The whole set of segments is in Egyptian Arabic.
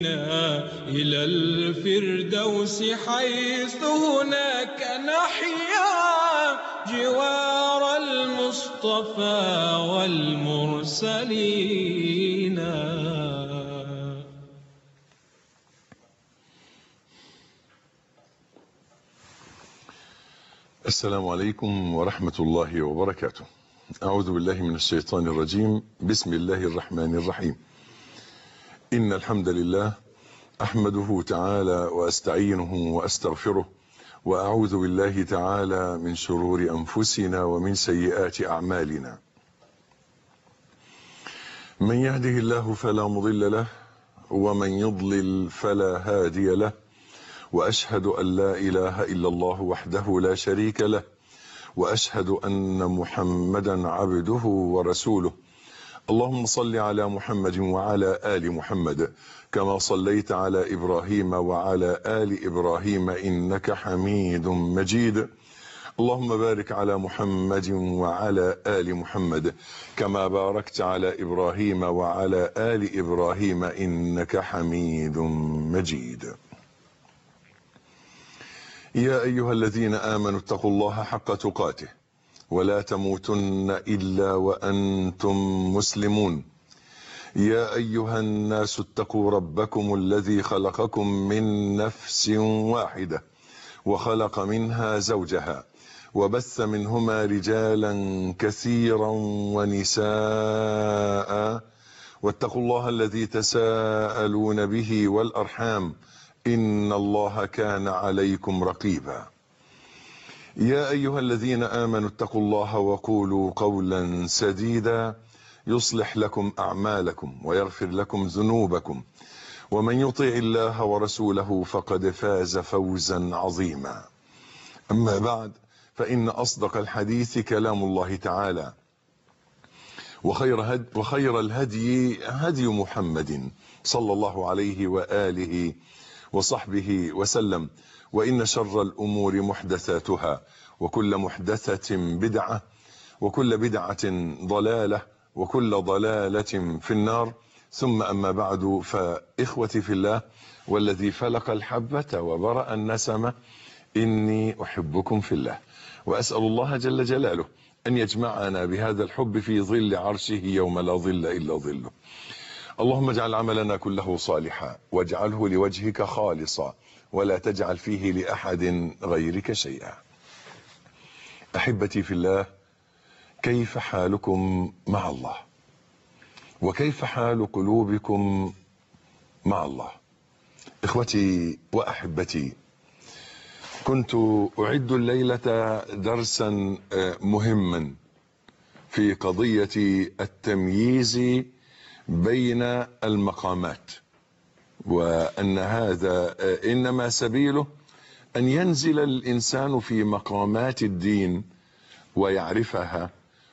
إلى الفردوس حيث هناك نحيا جوار المصطفى والمرسلين السلام عليكم ورحمة الله وبركاته أعوذ بالله من الشيطان الرجيم بسم الله الرحمن الرحيم إن الحمد لله أحمده تعالى وأستعينه وأستغفره وأعوذ بالله تعالى من شرور أنفسنا ومن سيئات أعمالنا من يهده الله فلا مضل له ومن يضلل فلا هادي له وأشهد أن لا إله إلا الله وحده لا شريك له وأشهد أن محمدا عبده ورسوله اللهم صل على محمد وعلى آل محمد كما صليت على إبراهيم وعلى آل إبراهيم إنك حميد مجيد اللهم بارك على محمد وعلى آل محمد كما باركت على إبراهيم وعلى آل إبراهيم إنك حميد مجيد يا أيها الذين آمنوا اتقوا الله حق تقاته ولا تموتن إلا وأنتم مسلمون يا أيها الناس اتقوا ربكم الذي خلقكم من نفس واحدة وخلق منها زوجها وبث منهما رجالا كثيرا ونساء واتقوا الله الذي تساءلون به والأرحام إن الله كان عليكم رقيبا يا أيها الذين آمنوا اتقوا الله وقولوا قولا سديدا يصلح لكم أعمالكم ويغفر لكم ذنوبكم ومن يطع الله ورسوله فقد فاز فوزا عظيما أما بعد فإن أصدق الحديث كلام الله تعالى وخير, هد وخير الهدي هدي محمد صلى الله عليه وآله وصحبه وسلم وإن شر الأمور محدثاتها وكل محدثة بدعة وكل بدعة ضلالة وكل ضلالة في النار ثم أما بعد فإخوتي في الله والذي فلق الحبة وبرأ النسمة إني أحبكم في الله وأسأل الله جل جلاله أن يجمعنا بهذا الحب في ظل عرشه يوم لا ظل إلا ظله اللهم اجعل عملنا كله صالحا واجعله لوجهك خالصا ولا تجعل فيه لأحد غيرك شيئا أحبتي في الله كيف حالكم مع الله وكيف حال قلوبكم مع الله إخوتي وأحبتي كنت أعد الليلة درسا مهما في قضية التمييز بين المقامات وأن هذا إنما سبيله أن ينزل الإنسان في مقامات الدين ويعرفها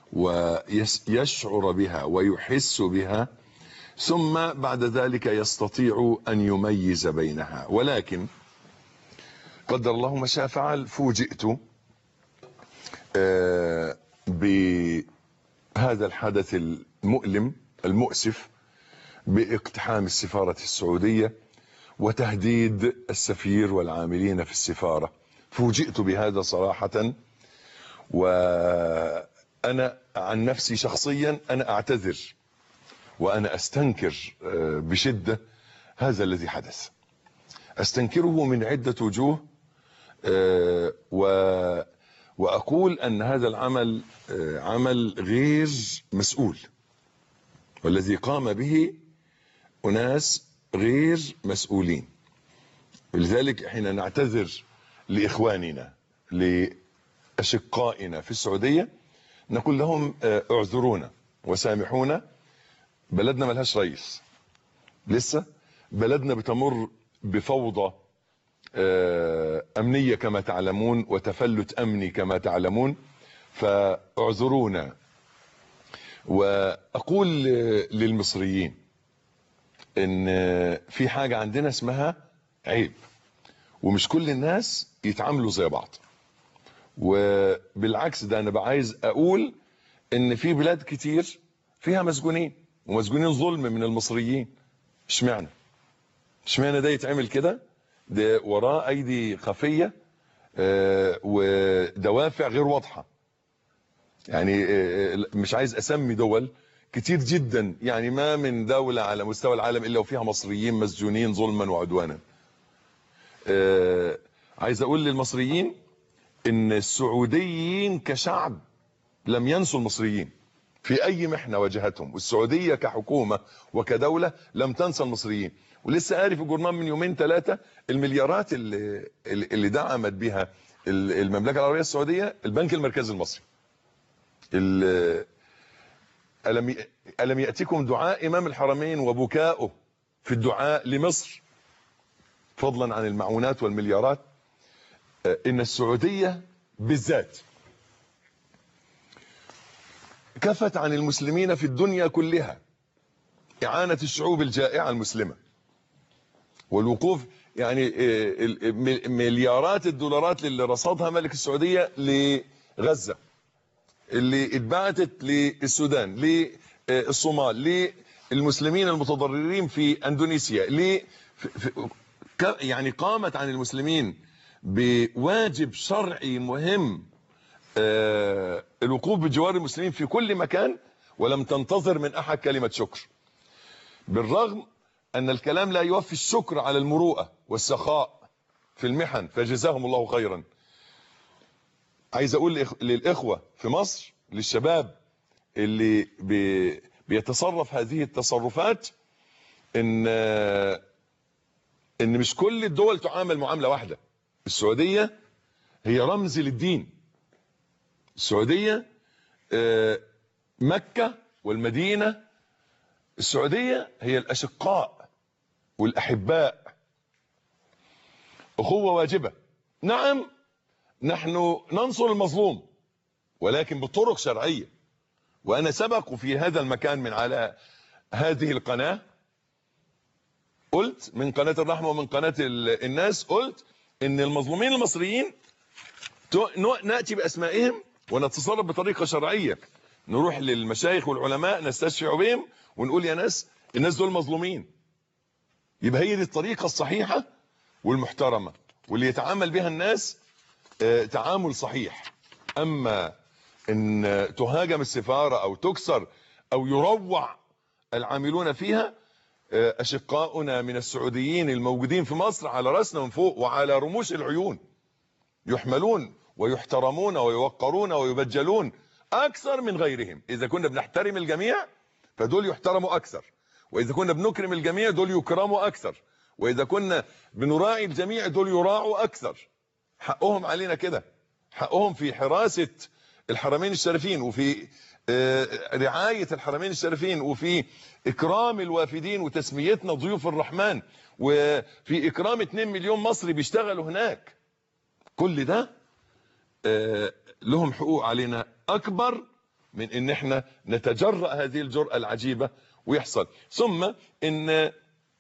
ويشعر بها ويحس بها ثم بعد ذلك يستطيع أن يميز بينها ولكن قدر الله ما شاء فعل فوجئت بهذا الحدث المؤلم المؤسف باقتحام السفارة السعودية وتهديد السفير والعاملين في السفارة فوجئت بهذا صراحة وأنا عن نفسي شخصيا أنا أعتذر وأنا أستنكر بشدة هذا الذي حدث أستنكره من عدة وجوه وأقول أن هذا العمل عمل غير مسؤول والذي قام به أناس غير مسؤولين لذلك حين نعتذر لإخواننا لأشقائنا في السعودية نقول لهم اعذرونا وسامحونا بلدنا ملهاش رئيس لسه بلدنا بتمر بفوضى أمنية كما تعلمون وتفلت أمني كما تعلمون فاعذرونا وأقول للمصريين ان في حاجة عندنا اسمها عيب ومش كل الناس يتعاملوا زي بعض وبالعكس ده انا بقى عايز اقول ان في بلاد كتير فيها مسجونين ومسجونين ظلم من المصريين اشمعنى اشمعنى ده يتعمل كده ده وراه ايدي خفيه آه، ودوافع غير واضحه يعني آه، مش عايز اسمي دول كتير جدا يعني ما من دولة على مستوى العالم الا وفيها مصريين مسجونين ظلما وعدوانا آه، عايز اقول للمصريين ان السعوديين كشعب لم ينسوا المصريين في اي محنه واجهتهم والسعوديه كحكومه وكدوله لم تنسى المصريين ولسه قاري في جورنال من يومين ثلاثه المليارات اللي اللي دعمت بها المملكه العربيه السعوديه البنك المركزي المصري ال- ألم ي- ألم يأتكم دعاء إمام الحرمين وبكاؤه في الدعاء لمصر فضلا عن المعونات والمليارات آه، إن السعودية بالذات كفت عن المسلمين في الدنيا كلها إعانة الشعوب الجائعة المسلمة والوقوف يعني آه، ال- م- مليارات الدولارات اللي رصدها ملك السعودية لغزة اللي اتبعتت للسودان للصومال للمسلمين المتضررين في اندونيسيا ل في- في- ك- يعني قامت عن المسلمين بواجب شرعي مهم آه، الوقوف بجوار المسلمين في كل مكان ولم تنتظر من احد كلمه شكر بالرغم ان الكلام لا يوفي الشكر على المروءه والسخاء في المحن فجزاهم الله خيرا عايز اقول لإخ- للاخوه في مصر للشباب اللي بي بيتصرف هذه التصرفات ان ان مش كل الدول تعامل معامله واحده السعوديه هي رمز للدين السعوديه آه، مكه والمدينه السعوديه هي الاشقاء والاحباء اخوه واجبه نعم نحن ننصر المظلوم ولكن بطرق شرعية وأنا سبق في هذا المكان من على هذه القناة قلت من قناة الرحمة ومن قناة ال- الناس قلت إن المظلومين المصريين تو- نو- نأتي بأسمائهم ونتصرف بطريقة شرعية نروح للمشايخ والعلماء نستشفع بهم ونقول يا ناس الناس دول مظلومين يبقى هي دي الطريقة الصحيحة والمحترمة واللي يتعامل بها الناس آه، تعامل صحيح اما ان آه، تهاجم السفارة او تكسر او يروع العاملون فيها آه، اشقاؤنا من السعوديين الموجودين في مصر على راسنا من فوق وعلى رموش العيون يحملون ويحترمون ويوقرون ويبجلون اكثر من غيرهم اذا كنا بنحترم الجميع فدول يحترموا اكثر واذا كنا بنكرم الجميع دول يكرموا اكثر واذا كنا بنراعي الجميع دول يراعوا اكثر حقهم علينا كده حقهم في حراسة الحرمين الشريفين وفي آه، رعاية الحرمين الشريفين وفي إكرام الوافدين وتسميتنا ضيوف الرحمن وفي إكرام 2 مليون مصري بيشتغلوا هناك كل ده آه، لهم حقوق علينا أكبر من إن إحنا نتجرأ هذه الجرأة العجيبة ويحصل ثم إن آه،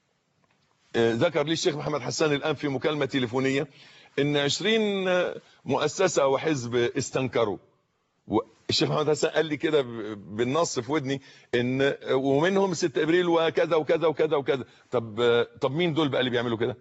ذكر لي الشيخ محمد حسان الآن في مكالمة تليفونية ان 20 مؤسسة وحزب استنكروا الشيخ محمد حسان قال لي كده ب- بالنص في ودني ان ومنهم 6 ابريل وكذا وكذا وكذا وكذا طب طب مين دول بقى اللي بيعملوا كده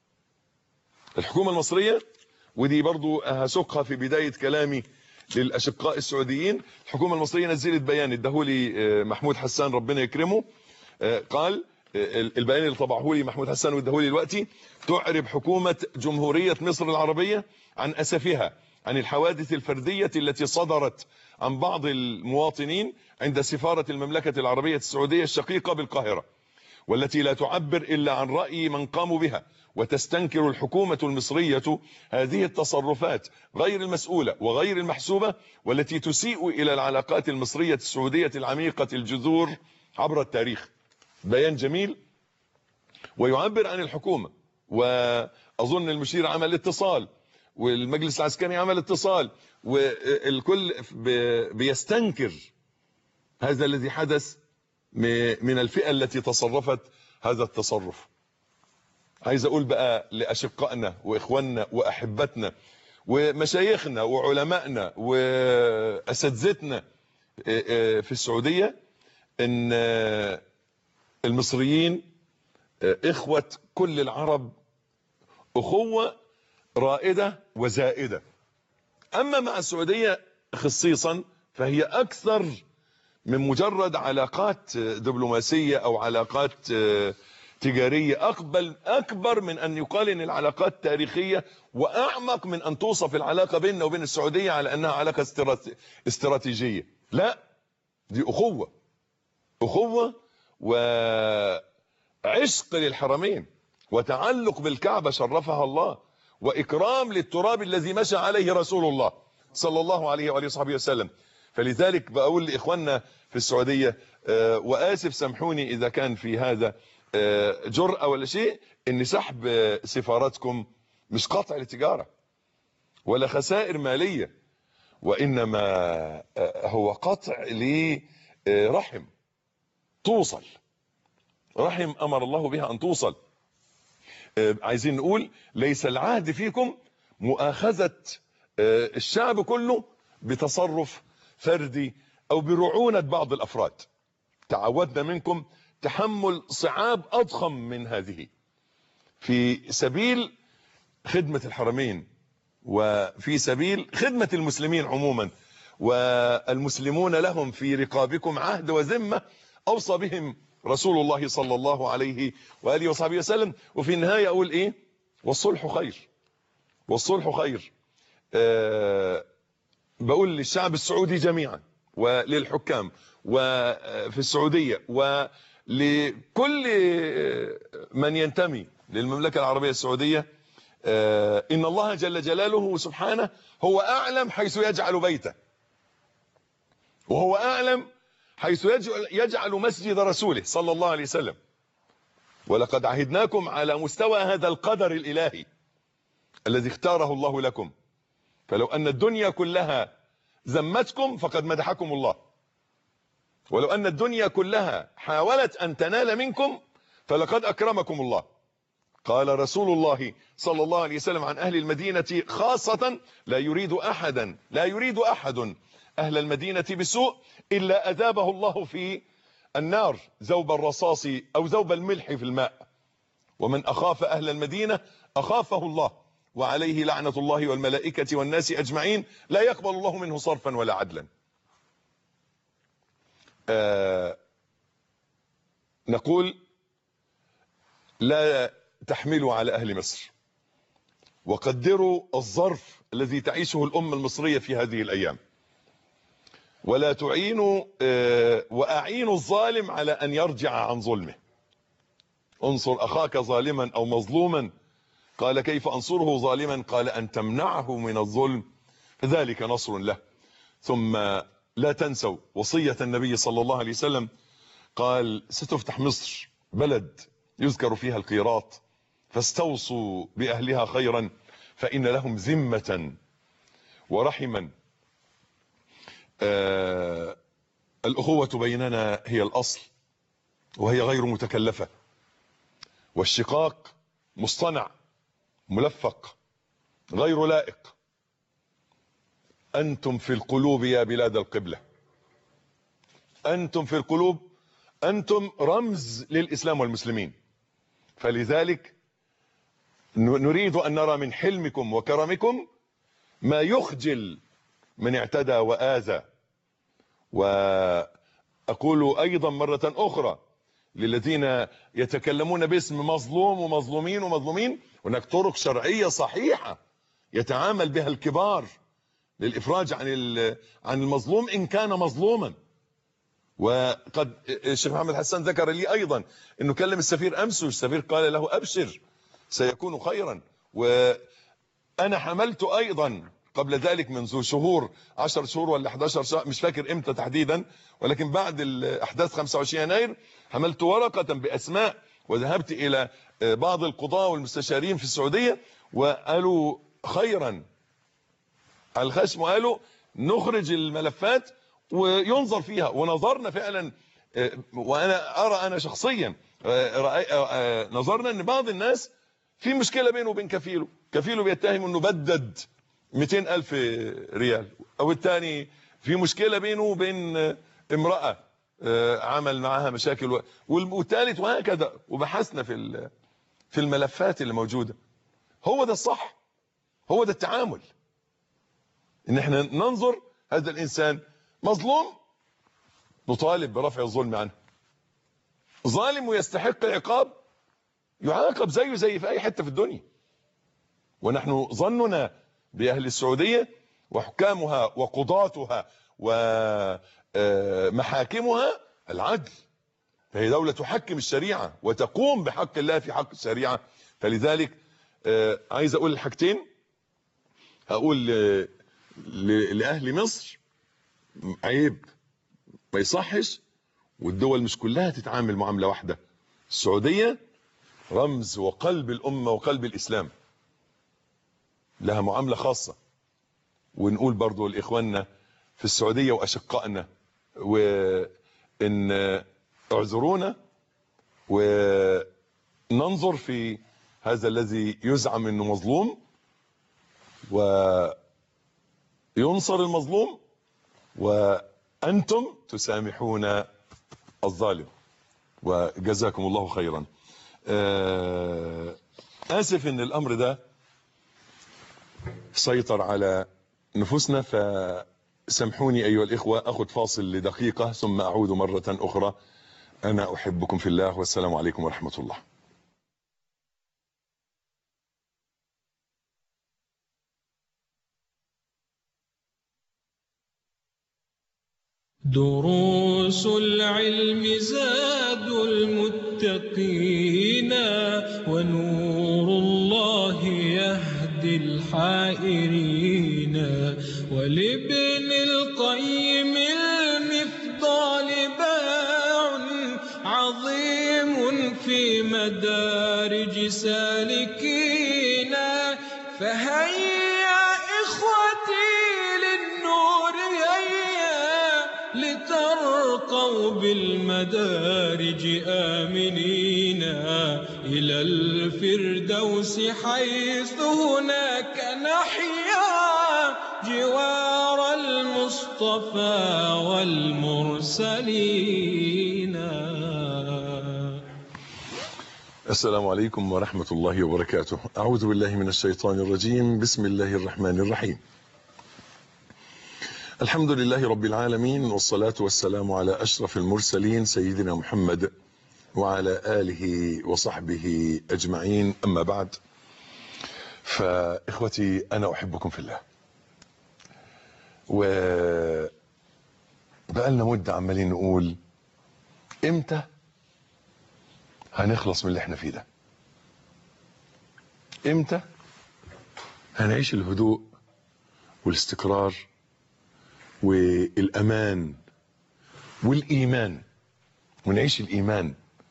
الحكومة المصرية ودي برضو هسوقها في بداية كلامي للأشقاء السعوديين الحكومة المصرية نزلت بيان ادهولي آه، محمود حسان ربنا يكرمه آه، قال آه، البيان اللي طبعه لي محمود حسان وادهولي دلوقتي تعرب حكومة جمهورية مصر العربية عن أسفها عن الحوادث الفردية التي صدرت عن بعض المواطنين عند سفارة المملكة العربية السعودية الشقيقة بالقاهرة والتي لا تعبر إلا عن رأي من قاموا بها وتستنكر الحكومة المصرية هذه التصرفات غير المسؤولة وغير المحسوبة والتي تسيء إلى العلاقات المصرية السعودية العميقة الجذور عبر التاريخ بيان جميل ويعبر عن الحكومة وأظن المشير عمل اتصال والمجلس العسكري عمل اتصال والكل ب- بيستنكر هذا الذي حدث م- من الفئة التي تصرفت هذا التصرف عايز اقول بقى لاشقائنا واخواننا واحبتنا ومشايخنا وعلمائنا واساتذتنا آه، آه، في السعوديه ان آه، المصريين إخوة كل العرب أخوة رائدة وزائدة أما مع السعودية خصيصا فهي أكثر من مجرد علاقات دبلوماسية أو علاقات تجارية أقبل أكبر من أن يقال أن العلاقات تاريخية وأعمق من أن توصف العلاقة بيننا وبين السعودية على أنها علاقة استراتيجية لا دي أخوة أخوة وعشق للحرمين وتعلق بالكعبة شرفها الله وإكرام للتراب الذي مشى عليه رسول الله صلى الله عليه وآله وصحبه وسلم فلذلك بقول لإخواننا في السعودية وآسف سامحوني إذا كان في هذا جرأة ولا شيء ان سحب سفاراتكم مش قطع للتجارة ولا خسائر مالية وإنما هو قطع لرحم توصل رحم أمر الله بها أن توصل عايزين نقول ليس العهد فيكم مؤاخذة الشعب كله بتصرف فردي أو برعونة بعض الأفراد تعودنا منكم تحمل صعاب أضخم من هذه في سبيل خدمة الحرمين وفي سبيل خدمة المسلمين عموما والمسلمون لهم في رقابكم عهد وذمة أوصى بهم رسول الله صلى الله عليه وآله وصحبه وسلم وفي النهاية أقول إيه والصلح خير والصلح خير أه بقول للشعب السعودي جميعا وللحكام وفي السعودية ولكل من ينتمي للمملكة العربية السعودية إن الله جل جلاله سبحانه هو أعلم حيث يجعل بيته وهو أعلم حيث يجعل, يجعل مسجد رسوله صلى الله عليه وسلم ولقد عهدناكم على مستوى هذا القدر الإلهي الذي اختاره الله لكم فلو أن الدنيا كلها ذمتكم فقد مدحكم الله ولو أن الدنيا كلها حاولت أن تنال منكم فلقد أكرمكم الله قال رسول الله صلى الله عليه وسلم عن أهل المدينة خاصة لا يريد أحدا لا يريد أحد أهل المدينة بسوء إلا أذابه الله في النار ذوب الرصاص أو ذوب الملح في الماء ومن أخاف أهل المدينة أخافه الله وعليه لعنة الله والملائكة والناس أجمعين لا يقبل الله منه صرفا ولا عدلا آه نقول لا تحملوا على أهل مصر وقدروا الظرف الذي تعيشه الأمة المصرية في هذه الأيام ولا تعينوا آه وأعينوا الظالم على أن يرجع عن ظلمه انصر أخاك ظالما أو مظلوما قال كيف أنصره ظالما قال أن تمنعه من الظلم فذلك نصر له ثم لا تنسوا وصية النبي صلى الله عليه وسلم قال ستفتح مصر بلد يذكر فيها القيراط فاستوصوا بأهلها خيرا فإن لهم ذمة ورحما آه الأخوة بيننا هي الأصل وهي غير متكلفة والشقاق مصطنع ملفق غير لائق أنتم في القلوب يا بلاد القبلة أنتم في القلوب أنتم رمز للإسلام والمسلمين فلذلك نريد أن نرى من حلمكم وكرمكم ما يخجل من اعتدى وآذى وأقول أيضا مرة أخرى للذين يتكلمون باسم مظلوم ومظلومين ومظلومين هناك طرق شرعية صحيحة يتعامل بها الكبار للإفراج عن عن المظلوم إن كان مظلوما وقد الشيخ محمد حسان ذكر لي أيضا أنه كلم السفير أمس والسفير قال له أبشر سيكون خيرا وأنا حملت أيضا قبل ذلك منذ شهور 10 شهور ولا 11 شهر مش فاكر امتى تحديدا ولكن بعد الاحداث 25 يناير حملت ورقة باسماء وذهبت الى بعض القضاة والمستشارين في السعودية وقالوا خيرا على الخشم وقالوا نخرج الملفات وينظر فيها ونظرنا فعلا وانا ارى انا شخصيا نظرنا ان بعض الناس في مشكلة بينه وبين كفيله كفيله بيتهم انه بدد 200 ألف ريال أو الثاني في مشكلة بينه وبين امرأة آه، عمل معاها مشاكل و- وال- والثالث وهكذا وبحثنا في ال- في الملفات اللي موجوده هو ده الصح هو ده التعامل ان احنا ننظر هذا الانسان مظلوم نطالب برفع الظلم عنه ظالم ويستحق العقاب يعاقب زيه زي في اي حته في الدنيا ونحن ظننا باهل السعوديه وحكامها وقضاتها ومحاكمها العدل فهي دولة تحكم الشريعة وتقوم بحق الله في حق الشريعة فلذلك آه، عايز اقول الحاجتين هقول آه، ل- لأهل مصر عيب ما يصحش والدول مش كلها تتعامل معاملة واحدة السعودية رمز وقلب الأمة وقلب الإسلام لها معاملة خاصة ونقول برضو لإخواننا في السعودية وأشقائنا وإن اعذرونا وننظر في هذا الذي يزعم انه مظلوم وينصر المظلوم وانتم تسامحون الظالم وجزاكم الله خيرا آه، اسف ان الامر ده سيطر على نفوسنا فسامحوني ايها الاخوه اخذ فاصل لدقيقه ثم اعود مره اخرى انا احبكم في الله والسلام عليكم ورحمه الله دروس العلم زاد المتقين ونور الله يهدي الحائرين ولابن القيم المفضال باع عظيم في مدارج سالكين فهيا إخوتي للنور هيا لترقوا بالمدارج آمنين إلى الفردوس حيث هناك نحيا جوار المصطفى والمرسلين السلام عليكم ورحمة الله وبركاته أعوذ بالله من الشيطان الرجيم بسم الله الرحمن الرحيم الحمد لله رب العالمين والصلاة والسلام على أشرف المرسلين سيدنا محمد وعلى آله وصحبه أجمعين أما بعد فإخوتي أنا أحبكم في الله و بقالنا مدة عمالين نقول إمتى هنخلص من اللي احنا فيه ده امتى هنعيش الهدوء والاستقرار والامان والايمان ونعيش الايمان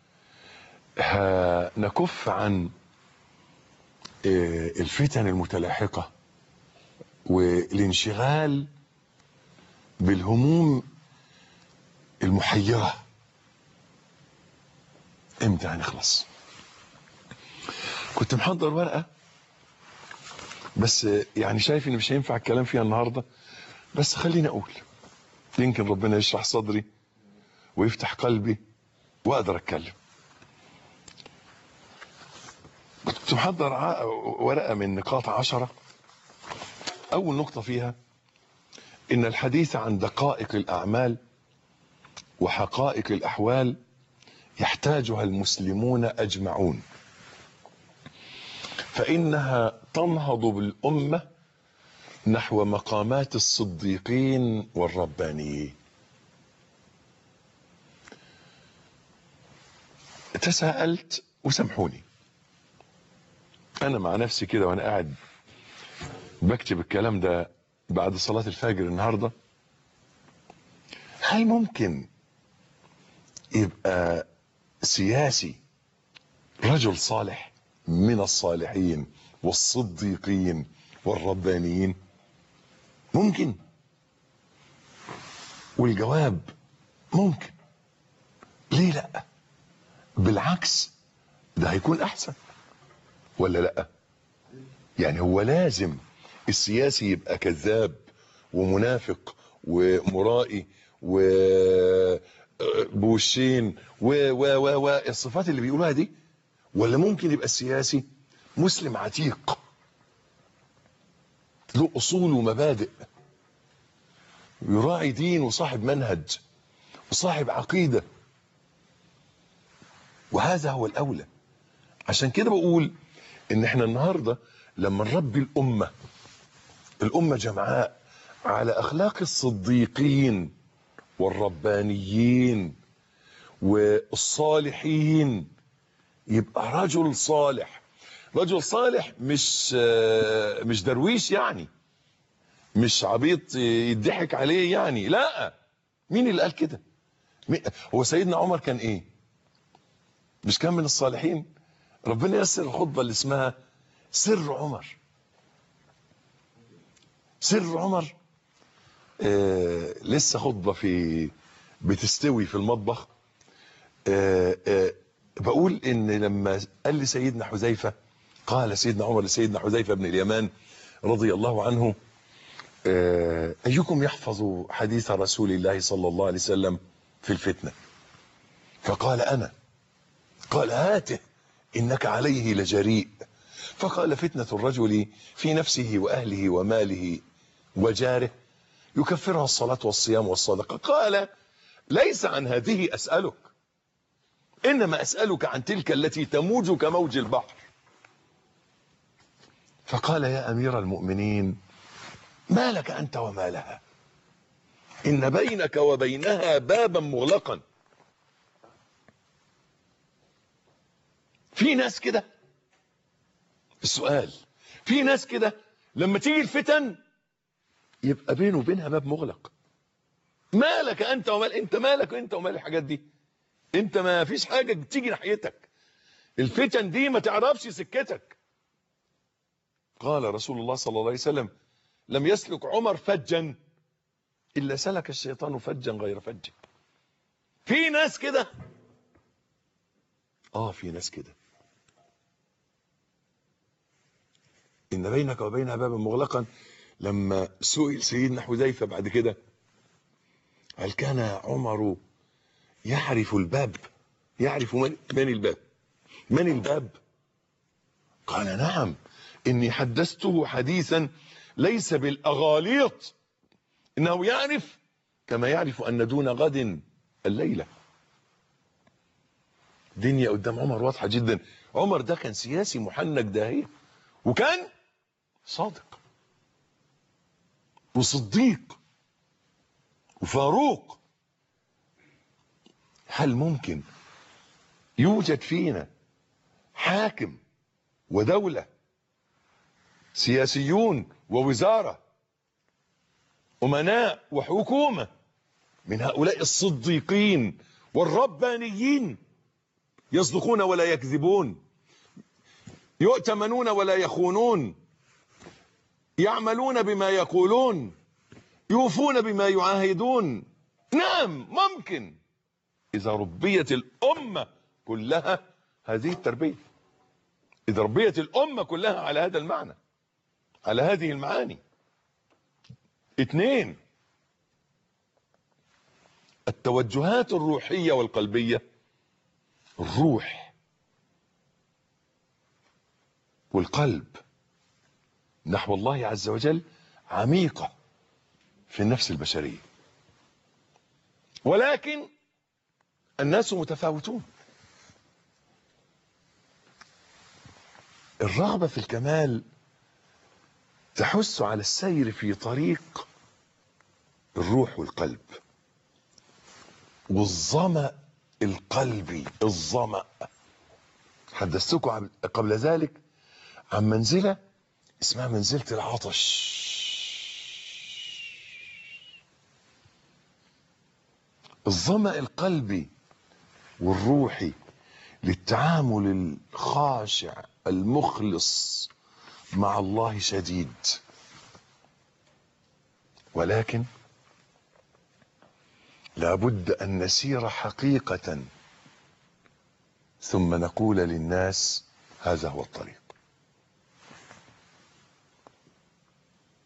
هنكف عن آه، الفتن المتلاحقه والانشغال بالهموم المحيره امتى هنخلص كنت محضر ورقه بس يعني شايف ان مش هينفع الكلام فيها النهارده بس خليني اقول يمكن ربنا يشرح صدري ويفتح قلبي واقدر اتكلم كنت محضر ع- ورقه من نقاط عشرة اول نقطه فيها ان الحديث عن دقائق الاعمال وحقائق الاحوال يحتاجها المسلمون اجمعون فانها تنهض بالامه نحو مقامات الصديقين والربانيين تساءلت وسامحوني انا مع نفسي كده وانا قاعد بكتب الكلام ده بعد صلاة الفجر النهاردة هل ممكن يبقى سياسي رجل صالح من الصالحين والصديقين والربانيين ممكن والجواب ممكن ليه لا بالعكس ده هيكون احسن ولا لا يعني هو لازم السياسي يبقى كذاب ومنافق ومرائي بوشين و و و و الصفات اللي بيقولوها دي ولا ممكن يبقى السياسي مسلم عتيق له اصول ومبادئ يراعي دين وصاحب منهج وصاحب عقيده وهذا هو الاولى عشان كده بقول ان احنا النهارده لما نربي الامه الامه جمعاء على اخلاق الصديقين والربانيين والصالحين يبقى رجل صالح رجل صالح مش مش درويش يعني مش عبيط يضحك عليه يعني لا مين اللي قال كده مين- هو سيدنا عمر كان ايه مش كان من الصالحين ربنا يسر الخطبه اللي اسمها سر عمر سر عمر آه لسه خطبه في بتستوي في المطبخ آه آه بقول ان لما قال لي سيدنا حذيفه قال سيدنا عمر لسيدنا حذيفه بن اليمان رضي الله عنه آه ايكم يحفظ حديث رسول الله صلى الله عليه وسلم في الفتنه فقال انا قال هاته انك عليه لجريء فقال فتنه الرجل في نفسه واهله وماله وجاره يكفرها الصلاه والصيام والصدقه قال ليس عن هذه اسالك انما اسالك عن تلك التي تموج كموج البحر فقال يا امير المؤمنين ما لك انت وما لها ان بينك وبينها بابا مغلقا في ناس كده السؤال في ناس كده لما تيجي الفتن يبقى بينه وبينها باب مغلق مالك انت ومال انت مالك انت ومال الحاجات دي انت ما فيش حاجه تيجي ناحيتك الفتن دي ما تعرفش سكتك قال رسول الله صلى الله عليه وسلم لم يسلك عمر فجا الا سلك الشيطان فجا غير فجه في ناس كده اه في ناس كده ان بينك وبينها بابا مغلقا لما سئل سيدنا حذيفه بعد كده هل كان عمر يعرف الباب يعرف من, من الباب من الباب قال نعم اني حدثته حديثا ليس بالاغاليط انه يعرف كما يعرف ان دون غد الليله دنيا قدام عمر واضحه جدا عمر ده كان سياسي محنك داهيه وكان صادق وصديق وفاروق هل ممكن يوجد فينا حاكم ودولة سياسيون ووزارة أمناء وحكومة من هؤلاء الصديقين والربانيين يصدقون ولا يكذبون يؤتمنون ولا يخونون يعملون بما يقولون يوفون بما يعاهدون نعم ممكن إذا ربيت الأمة كلها هذه التربية إذا ربيت الأمة كلها على هذا المعنى على هذه المعاني اثنين التوجهات الروحية والقلبية الروح والقلب نحو الله عز وجل عميقة في النفس البشرية ولكن الناس متفاوتون الرغبة في الكمال تحث على السير في طريق الروح والقلب والظمأ القلبي الظمأ حدثتكم قبل ذلك عن منزلة اسمها منزلة العطش الظمأ القلبي والروحي للتعامل الخاشع المخلص مع الله شديد ولكن لابد ان نسير حقيقه ثم نقول للناس هذا هو الطريق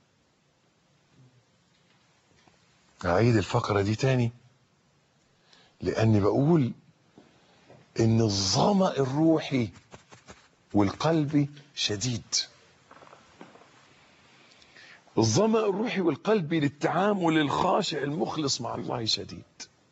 اعيد الفقره دي تاني لاني بقول ان الظمأ الروحي والقلبي شديد الظمأ الروحي والقلبي للتعامل الخاشع المخلص مع الله شديد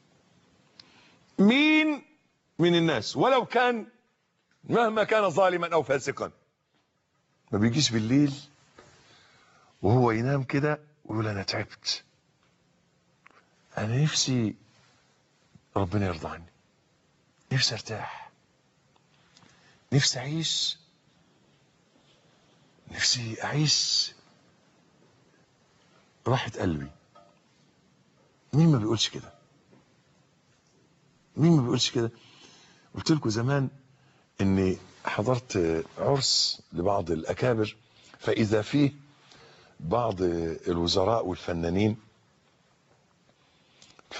مين من الناس ولو كان مهما كان ظالما او فاسقا ما بيجيش بالليل وهو ينام كده ويقول انا تعبت انا نفسي ربنا يرضى عني نفسي ارتاح نفسي اعيش نفسي اعيش راحة قلبي مين ما بيقولش كده مين ما بيقولش كده قلت لكم زمان اني حضرت عرس لبعض الاكابر فاذا فيه بعض الوزراء والفنانين ف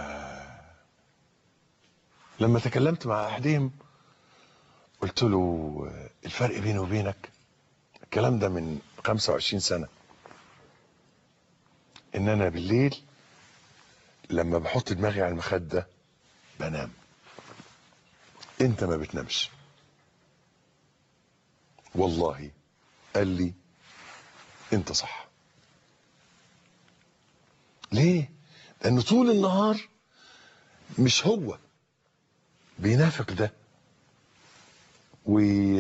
لما تكلمت مع احدهم قلت له الفرق بيني وبينك الكلام ده من 25 سنة ان انا بالليل لما بحط دماغي على المخدة بنام انت ما بتنامش والله قال لي انت صح ليه لان طول النهار مش هو بينافق ده وي...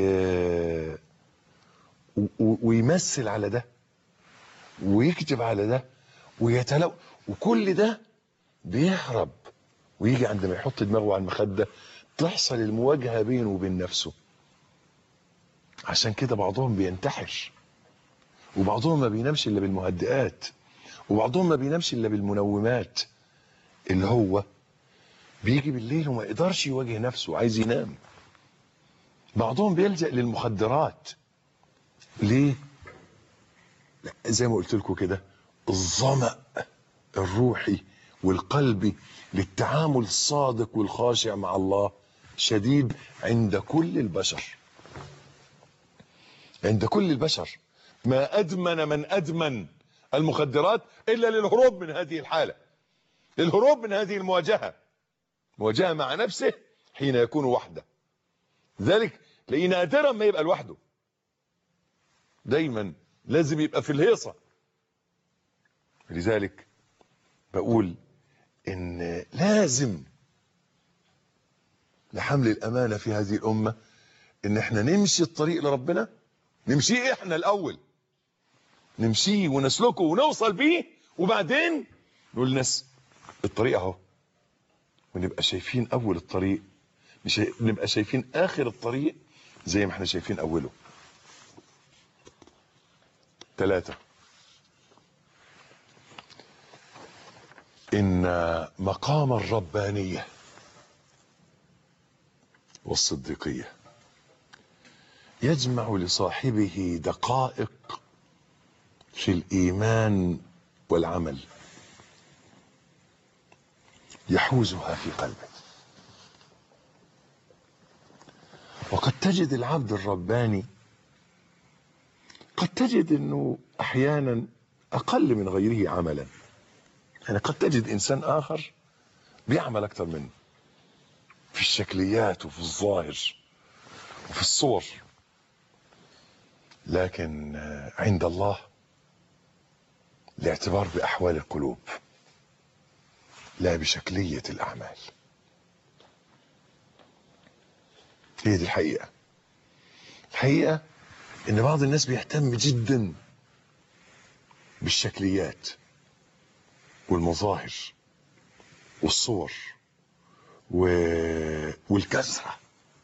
و- و- ويمثل على ده ويكتب على ده ويتلو وكل ده بيهرب ويجي عندما يحط دماغه على المخدة تحصل المواجهة بينه وبين نفسه عشان كده بعضهم بينتحر وبعضهم ما بينامش الا بالمهدئات وبعضهم ما بينامش الا بالمنومات اللي هو بيجي بالليل وما يقدرش يواجه نفسه عايز ينام بعضهم بيلجأ للمخدرات ليه لا زي ما قلت لكم كده الظمأ الروحي والقلبي للتعامل الصادق والخاشع مع الله شديد عند كل البشر عند كل البشر ما أدمن من أدمن المخدرات إلا للهروب من هذه الحالة للهروب من هذه المواجهة مواجهة مع نفسه حين يكون وحده ذلك تلاقيه نادرا ما يبقى لوحده دايما لازم يبقى في الهيصة لذلك بقول ان لازم لحمل الامانة في هذه الامة ان احنا نمشي الطريق لربنا نمشيه احنا الاول نمشيه ونسلكه ونوصل بيه وبعدين نقول للناس الطريق اهو ونبقى شايفين اول الطريق مش هي- نبقى شايفين اخر الطريق زي ما احنا شايفين اوله ثلاثة إن مقام الربانية والصديقية يجمع لصاحبه دقائق في الإيمان والعمل يحوزها في قلبه وقد تجد العبد الرباني قد تجد انه احيانا اقل من غيره عملا يعني قد تجد انسان اخر بيعمل اكتر منه في الشكليات وفي الظاهر وفي الصور لكن آه، عند الله الاعتبار باحوال القلوب لا بشكليه الاعمال هي دي الحقيقه الحقيقه ان بعض الناس بيهتم جدا بالشكليات والمظاهر والصور و... والكثرة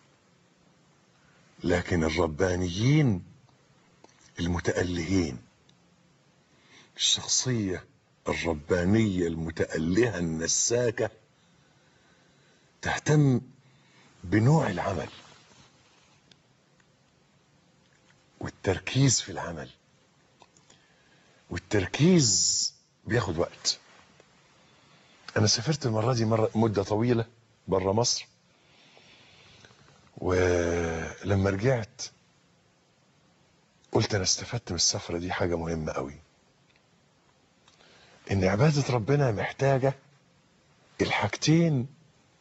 لكن الربانيين المتألهين الشخصية الربانية المتألهة النساكة تهتم بنوع العمل والتركيز في العمل والتركيز بياخد وقت انا سافرت المره دي مره مده طويله بره مصر ولما رجعت قلت انا استفدت من السفره دي حاجه مهمه قوي ان عباده ربنا محتاجه الحاجتين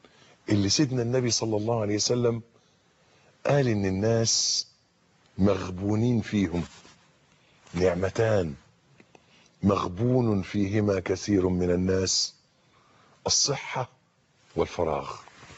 اللي سيدنا النبي صلى الله عليه وسلم قال ان الناس مغبونين فيهم نعمتان مغبون فيهما كثير من الناس الصحة والفراغ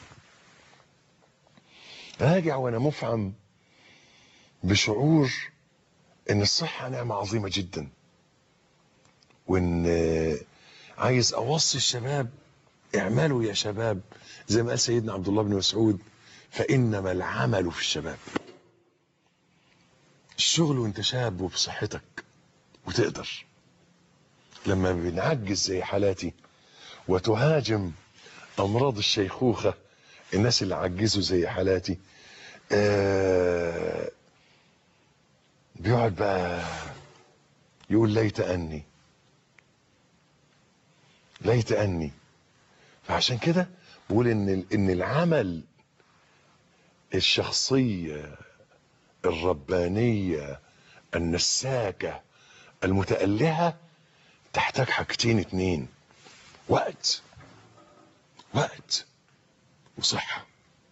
راجع وانا مفعم بشعور ان الصحة نعمة عظيمة جدا وان عايز اوصي الشباب اعملوا يا شباب زي ما قال سيدنا عبد الله بن مسعود فانما العمل في الشباب الشغل وانت شاب وبصحتك وتقدر لما بنعجز زي حالاتي وتهاجم امراض الشيخوخه الناس اللي عجزوا زي حالاتي آه بيقعد بقى يقول ليت اني ليت اني فعشان كده بقول ان ان العمل الشخصيه الربانيه النساكه المتألهة تحتاج حاجتين اتنين وقت وقت وصحة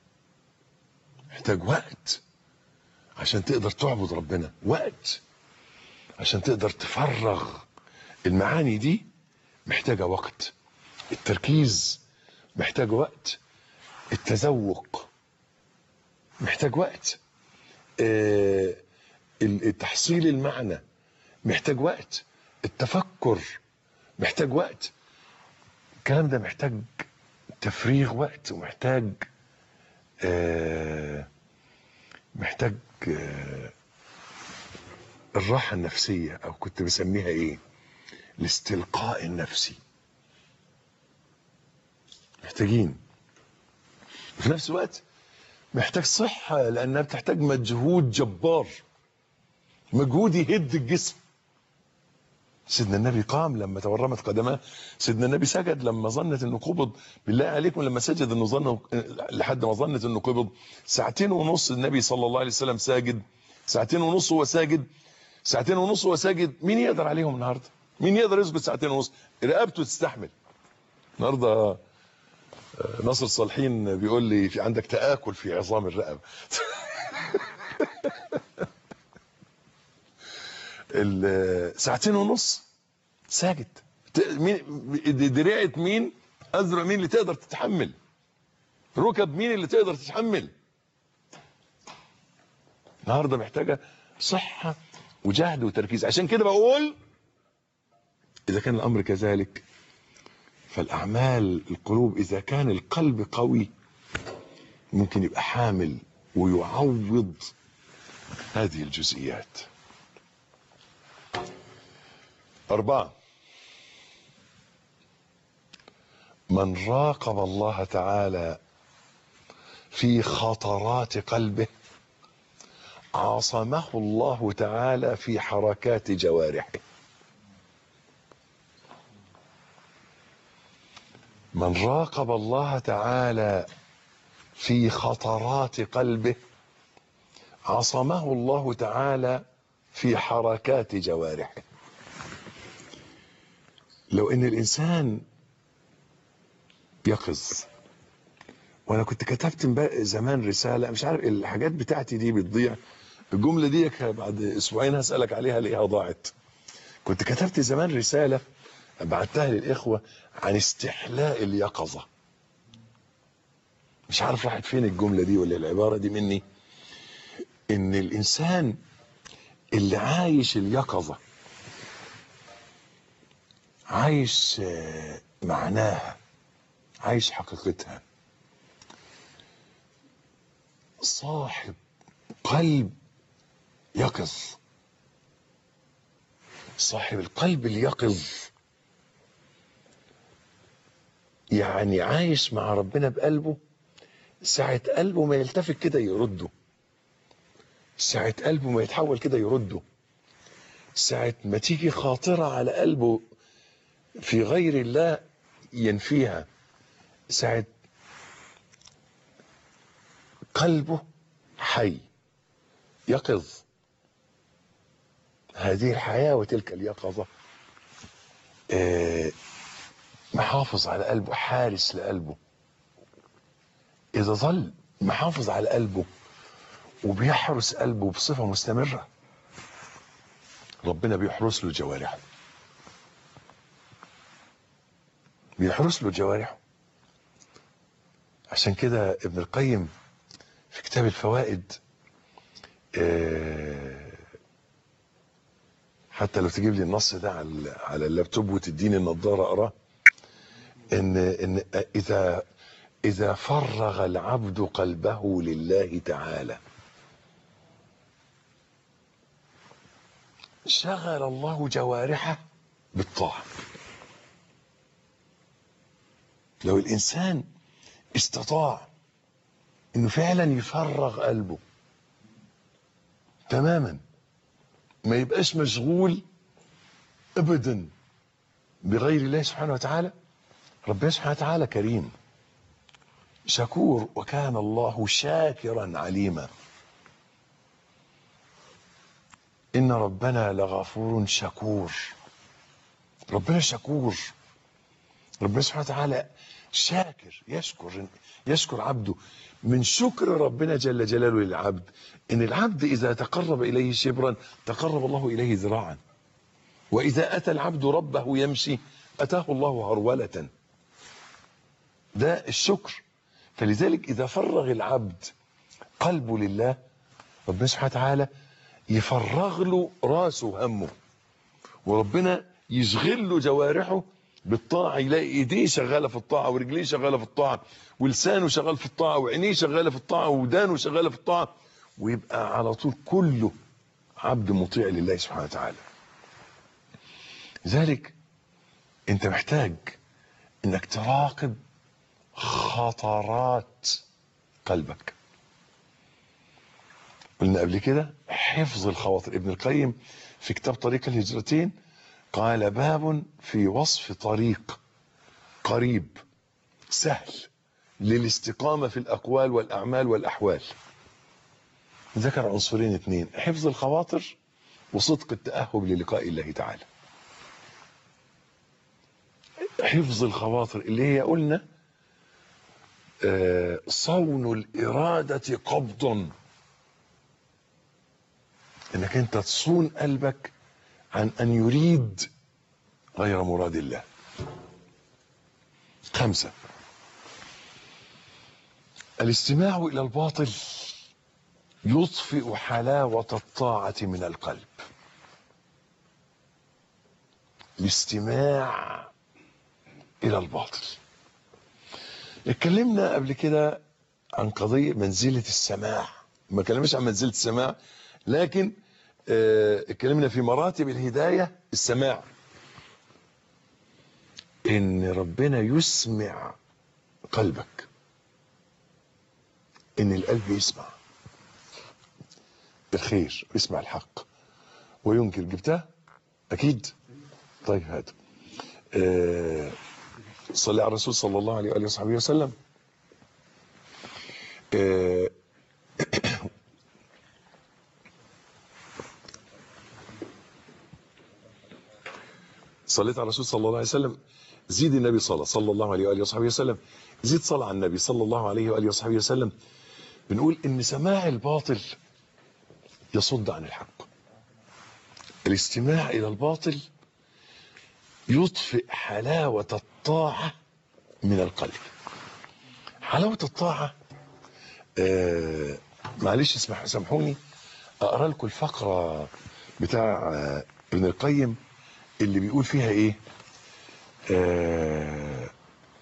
محتاج وقت عشان تقدر تعبد ربنا وقت عشان تقدر تفرغ المعاني دي محتاجة وقت التركيز محتاج وقت التذوق محتاج وقت آه، التحصيل المعنى محتاج وقت التفكر محتاج وقت الكلام ده محتاج تفريغ وقت ومحتاج آه محتاج آه الراحة النفسية أو كنت بسميها إيه الاستلقاء النفسي محتاجين وفي نفس الوقت محتاج صحة لأنها بتحتاج مجهود جبار مجهود يهد الجسم سيدنا النبي قام لما تورمت قدماه سيدنا النبي سجد لما ظنت انه قبض بالله عليكم لما سجد انه ظن لحد ما ظنت انه قبض ساعتين ونص النبي صلى الله عليه وسلم ساجد ساعتين ونص هو ساجد ساعتين ونص هو ساجد مين يقدر عليهم النهارده مين يقدر يسجد ساعتين ونص رقبته تستحمل النهارده ناصر صالحين بيقول لي في عندك تآكل في عظام الرقبه ساعتين ونص ساجد مين دراعة مين أذرع مين اللي تقدر تتحمل ركب مين اللي تقدر تتحمل النهارده محتاجة صحة وجهد وتركيز عشان كده بقول إذا كان الأمر كذلك فالأعمال القلوب إذا كان القلب قوي ممكن يبقى حامل ويعوض هذه الجزئيات أربعة من راقب الله تعالى في خطرات قلبه عصمه الله تعالى في حركات جوارحه من راقب الله تعالى في خطرات قلبه عصمه الله تعالى في حركات جوارحه لو ان الانسان يقظ وانا كنت كتبت زمان رساله مش عارف الحاجات بتاعتي دي بتضيع الجمله دي بعد اسبوعين هسالك عليها لقيها ضاعت كنت كتبت زمان رساله بعتها للاخوه عن استحلاء اليقظه مش عارف راحت فين الجمله دي ولا العباره دي مني ان الانسان اللي عايش اليقظه عايش معناها عايش حقيقتها صاحب قلب يقظ صاحب القلب اليقظ يعني عايش مع ربنا بقلبه ساعة قلبه ما يلتفت كده يرده ساعة قلبه ما يتحول كده يرده ساعة ما تيجي خاطرة على قلبه في غير الله ينفيها ساعة قلبه حي يقظ هذه الحياة وتلك اليقظة آه محافظ على قلبه حارس لقلبه إذا ظل محافظ على قلبه وبيحرس قلبه بصفة مستمرة ربنا بيحرس له جوارحه بيحرس له جوارحه عشان كده ابن القيم في كتاب الفوائد آه، حتى لو تجيب لي النص ده على على اللابتوب وتديني النضاره اقراه ان ان اذا اذا فرغ العبد قلبه لله تعالى شغل الله جوارحه بالطاعه لو الانسان استطاع انه فعلا يفرغ قلبه تماما ما يبقاش مشغول ابدا بغير الله سبحانه وتعالى ربنا سبحانه وتعالى كريم شكور وكان الله شاكرا عليما ان ربنا لغفور شكور ربنا شكور ربنا سبحانه وتعالى شاكر يشكر يشكر عبده من شكر ربنا جل جلاله للعبد ان العبد اذا تقرب اليه شبرا تقرب الله اليه ذراعا واذا اتى العبد ربه يمشي اتاه الله هروله ده الشكر فلذلك اذا فرغ العبد قلبه لله ربنا سبحانه وتعالى يفرغ له راسه همه وربنا يشغل له جوارحه بالطاعة يلاقي ايديه شغالة في الطاعة ورجليه شغالة في الطاعة ولسانه شغال في الطاعة وعينيه شغالة في الطاعة ودانه شغالة في الطاعة ويبقى على طول كله عبد مطيع لله سبحانه وتعالى لذلك انت محتاج انك تراقب خطرات قلبك قلنا قبل كده حفظ الخواطر ابن القيم في كتاب طريق الهجرتين قال باب في وصف طريق قريب سهل للاستقامة في الأقوال والأعمال والأحوال ذكر عنصرين اثنين حفظ الخواطر وصدق التأهب للقاء الله تعالى حفظ الخواطر اللي هي قلنا آه، صون الإرادة قبض انك انت تصون قلبك عن ان يريد غير مراد الله خمسة الاستماع الى الباطل يطفئ حلاوة الطاعة من القلب الاستماع الى الباطل اتكلمنا قبل كده عن قضية منزلة السماع ما كلمناش عن منزلة السماع لكن آه، اتكلمنا في مراتب الهداية السماع ان ربنا يسمع قلبك ان القلب يسمع الخير يسمع الحق وينكر جبتها اكيد طيب هات آه، صلي على الرسول صلى الله عليه وآله وصحبه وسلم آه، صليت على الرسول صلى الله عليه وسلم زيد النبي صلى صلى الله عليه واله وصحبه وسلم زيد صلى على النبي صلى الله عليه واله وصحبه وسلم بنقول ان سماع الباطل يصد عن الحق الاستماع الى الباطل يطفئ حلاوة الطاعة من القلب حلاوة الطاعة آه معلش اسمح سامحوني اقرا لكم الفقرة بتاع آه ابن القيم اللي بيقول فيها ايه آه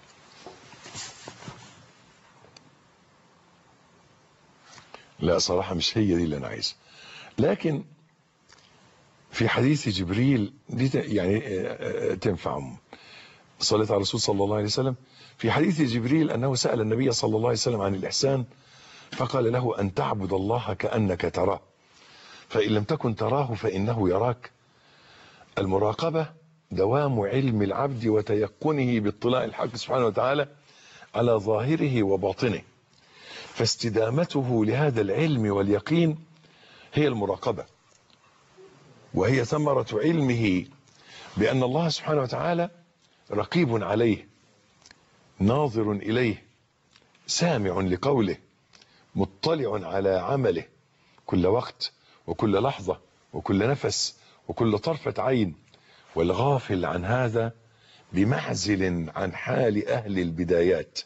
لا صراحة مش هي دي اللي انا عايزها لكن في حديث جبريل دي ت- يعني آه، آه، تنفع صلى على الرسول صلى الله عليه وسلم في حديث جبريل انه سأل النبي صلى الله عليه وسلم عن الاحسان فقال له ان تعبد الله كأنك تراه فإن لم تكن تراه فإنه يراك المراقبة دوام علم العبد وتيقنه باطلاع الحق سبحانه وتعالى على ظاهره وباطنه فاستدامته لهذا العلم واليقين هي المراقبة وهي ثمرة علمه بأن الله سبحانه وتعالى رقيب عليه ناظر إليه سامع لقوله مطلع على عمله كل وقت وكل لحظة وكل نفس وكل طرفة عين والغافل عن هذا بمعزل عن حال أهل البدايات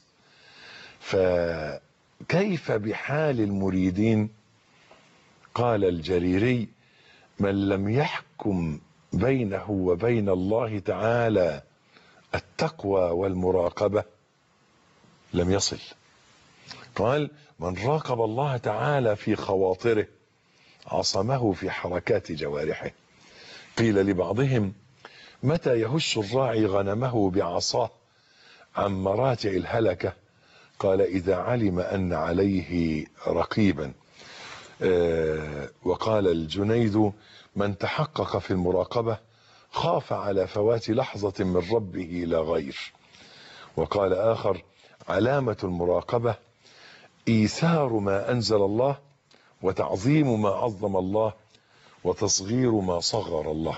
فكيف بحال المريدين قال الجريري من لم يحكم بينه وبين الله تعالى التقوى والمراقبة لم يصل قال من راقب الله تعالى في خواطره عصمه في حركات جوارحه قيل لبعضهم متى يهش الراعي غنمه بعصاه عن مراتع الهلكة قال إذا علم أن عليه رقيبا آه وقال الجنيد من تحقق في المراقبة خاف على فوات لحظة من ربه لا غير وقال آخر علامة المراقبة إيثار ما أنزل الله وتعظيم ما عظم الله وتصغير ما صغر الله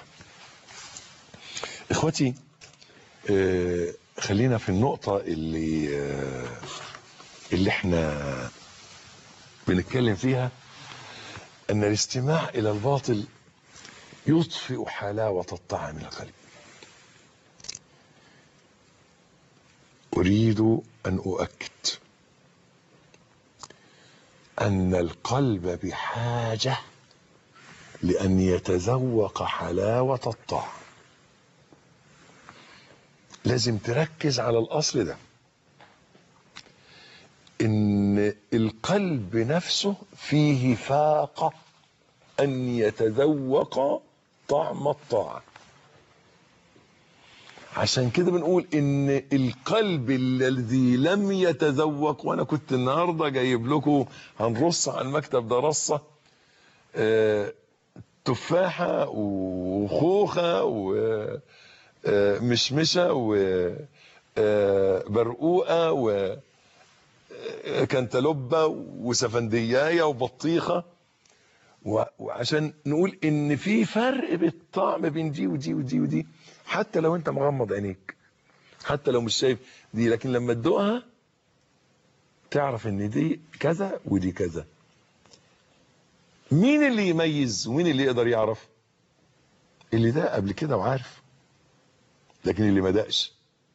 إخوتي آه خلينا في النقطة اللي آه اللي احنا بنتكلم فيها أن الاستماع إلى الباطل يطفئ حلاوة الطعام القلب أريد أن أؤكد أن القلب بحاجة لأن يتذوق حلاوة الطعام لازم تركز على الأصل ده إن القلب نفسه فيه فاقة أن يتذوق طعم الطاعة عشان كده بنقول ان القلب الذي لم يتذوق وانا كنت النهارده جايب لكم هنرص على المكتب ده رصه آه تفاحه وخوخه ومشمشه وبرقوقه وكنتالوبه وسفنديايه وبطيخه وعشان نقول ان في فرق بالطعم بين دي ودي ودي ودي حتى لو انت مغمض عينيك حتى لو مش شايف دي لكن لما تدوقها تعرف ان دي كذا ودي كذا مين اللي يميز ومين اللي يقدر يعرف اللي ده قبل كده وعارف لكن اللي ما دقش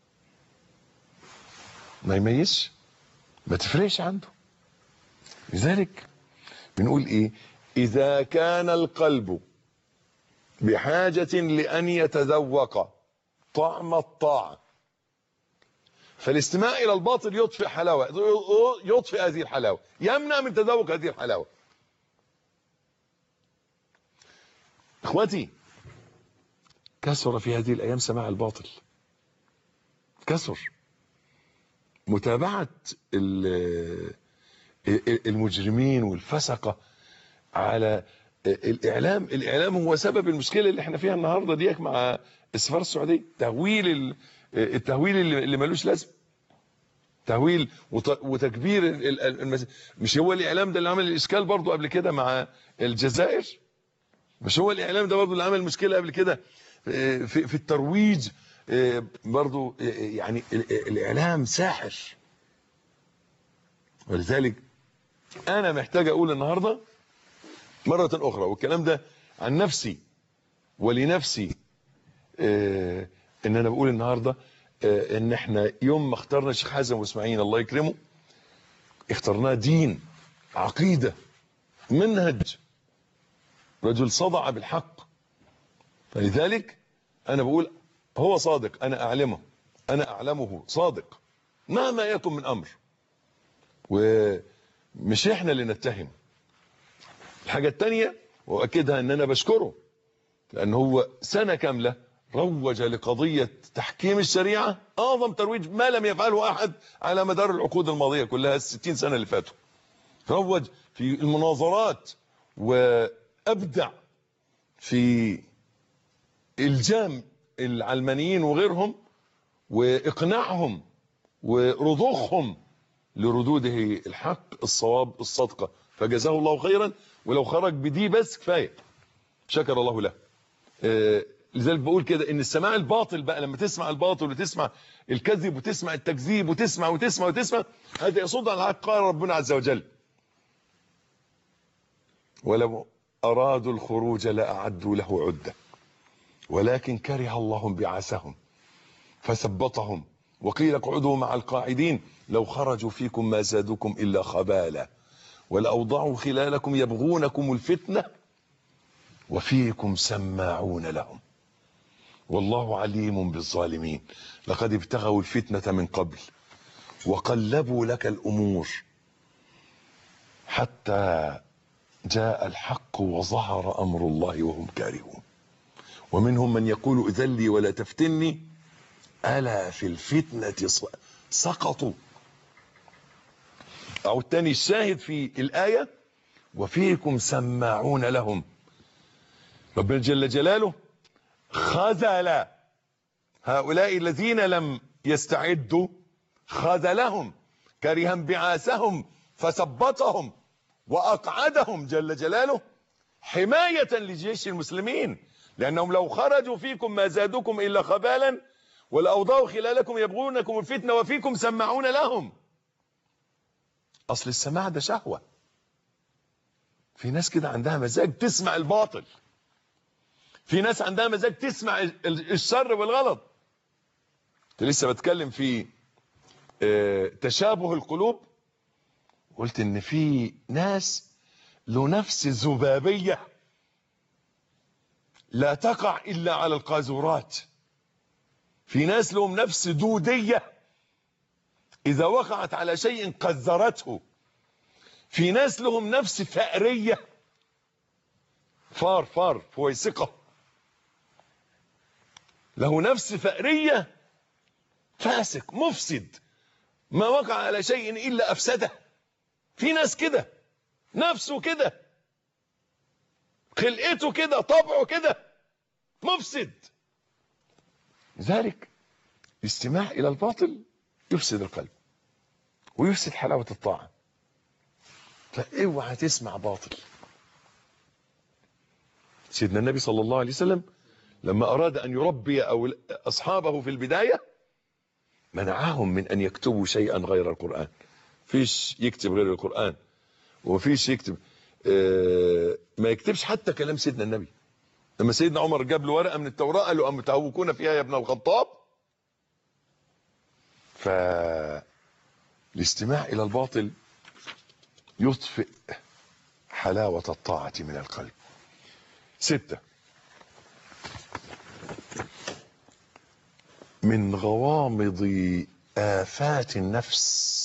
ما يميزش ما تفرقش عنده لذلك بنقول ايه اذا كان القلب بحاجة لأن يتذوق طعم الطاعة فالاستماع إلى الباطل يطفئ حلاوة يطفئ هذه الحلاوة يمنع من تذوق هذه الحلاوة إخوتي كثر في هذه الأيام سماع الباطل كثر متابعة المجرمين والفسقة على الاعلام الاعلام هو سبب المشكله اللي احنا فيها النهارده ديك مع السفاره السعوديه تهويل التهويل اللي ملوش لازم تهويل وتكبير المس... مش هو الاعلام ده اللي عمل الاشكال برضه قبل كده مع الجزائر مش هو الاعلام ده برضه اللي عمل مشكله قبل كده في في الترويج برضه يعني الاعلام ساحر ولذلك انا محتاج اقول النهارده مرة أخرى والكلام ده عن نفسي ولنفسي آه إن أنا بقول النهاردة آه إن إحنا يوم ما اخترنا الشيخ حازم وإسماعيل الله يكرمه اخترناه دين عقيدة منهج رجل صدع بالحق فلذلك أنا بقول هو صادق أنا أعلمه أنا أعلمه صادق مهما يكن من أمر ومش إحنا اللي نتهم الحاجة التانية وأكدها أن أنا بشكره لأن هو سنة كاملة روج لقضية تحكيم الشريعة أعظم ترويج ما لم يفعله أحد على مدار العقود الماضية كلها الستين سنة اللي فاتوا روج في المناظرات وأبدع في إلجام العلمانيين وغيرهم وإقناعهم ورضوخهم لردوده الحق الصواب الصدقة فجزاه الله خيرا ولو خرج بدي بس كفايه شكر الله له لذلك بقول كده ان السماع الباطل بقى لما تسمع الباطل وتسمع الكذب وتسمع التكذيب وتسمع وتسمع وتسمع هذا يصد عن الحق قال ربنا عز وجل ولو ارادوا الخروج لاعدوا له عده ولكن كره الله بعثهم فثبطهم وقيل اقعدوا مع القاعدين لو خرجوا فيكم ما زادوكم الا خبالا ولاوضعوا خلالكم يبغونكم الفتنه وفيكم سماعون لهم والله عليم بالظالمين لقد ابتغوا الفتنه من قبل وقلبوا لك الامور حتى جاء الحق وظهر امر الله وهم كارهون ومنهم من يقول اذن لي ولا تفتني الا في الفتنه ص- سقطوا او الثاني الشاهد في الايه وفيكم سماعون لهم ربنا جل جلاله خذل هؤلاء الذين لم يستعدوا خذلهم كرها بعاثهم فثبطهم واقعدهم جل جلاله حمايه لجيش المسلمين لانهم لو خرجوا فيكم ما زادوكم الا خبالا ولاوضعوا خلالكم يبغونكم الفتنه وفيكم سماعون لهم اصل السماع ده شهوه في ناس كده عندها مزاج تسمع الباطل في ناس عندها مزاج تسمع ال- ال- الشر والغلط كنت لسه بتكلم في آه، تشابه القلوب قلت ان في ناس له نفس ذبابيه لا تقع الا على القاذورات في ناس لهم نفس دوديه اذا وقعت على شيء قذرته في ناس لهم نفس فأريه فار فار فويسقه له نفس فأريه فاسق مفسد ما وقع على شيء الا افسده في ناس كده نفسه كده خلقته كده طبعه كده مفسد لذلك الاستماع الى الباطل يفسد القلب ويفسد حلاوه الطاعه فاوعى تسمع باطل سيدنا النبي صلى الله عليه وسلم لما اراد ان يربي أو اصحابه في البدايه منعهم من ان يكتبوا شيئا غير القران فيش يكتب غير القران ومفيش يكتب آه، ما يكتبش حتى كلام سيدنا النبي لما سيدنا عمر جاب له ورقه من التوراه قال له ام تهوكون فيها يا ابن الخطاب فالاستماع الى الباطل يطفئ حلاوه الطاعه من القلب سته من غوامض آفات النفس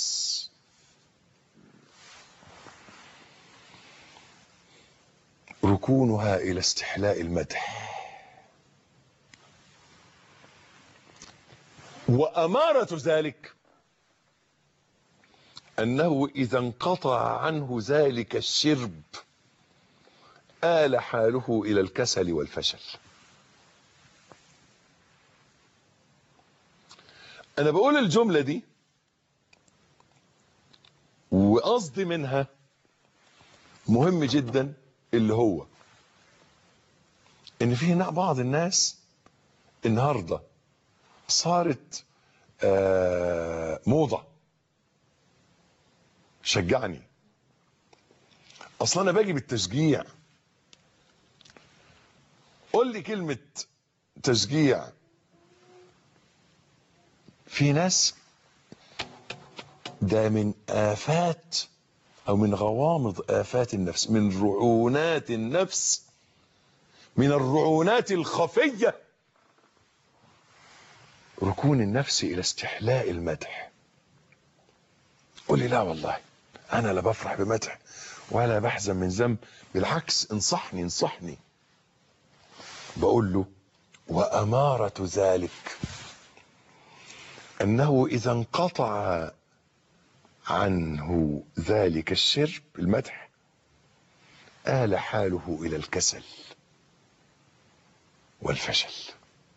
ركونها إلى استحلاء المدح وأمارة ذلك أنه إذا انقطع عنه ذلك الشرب آل حاله إلى الكسل والفشل انا بقول الجملة دي وقصدي منها مهم جدا اللي هو ان في هنا بعض الناس النهاردة صارت آه موضة شجعني اصلا انا باجي بالتشجيع قول لي كلمة تشجيع في ناس ده من آفات أو من غوامض آفات النفس من رعونات النفس من الرعونات الخفية ركون النفس إلى استحلاء المدح قول لي لا والله أنا لا بفرح بمدح ولا بحزن من ذنب بالعكس انصحني انصحني بقول له وأمارة ذلك أنه إذا انقطع عنه ذلك الشرب المدح آل حاله إلى الكسل والفشل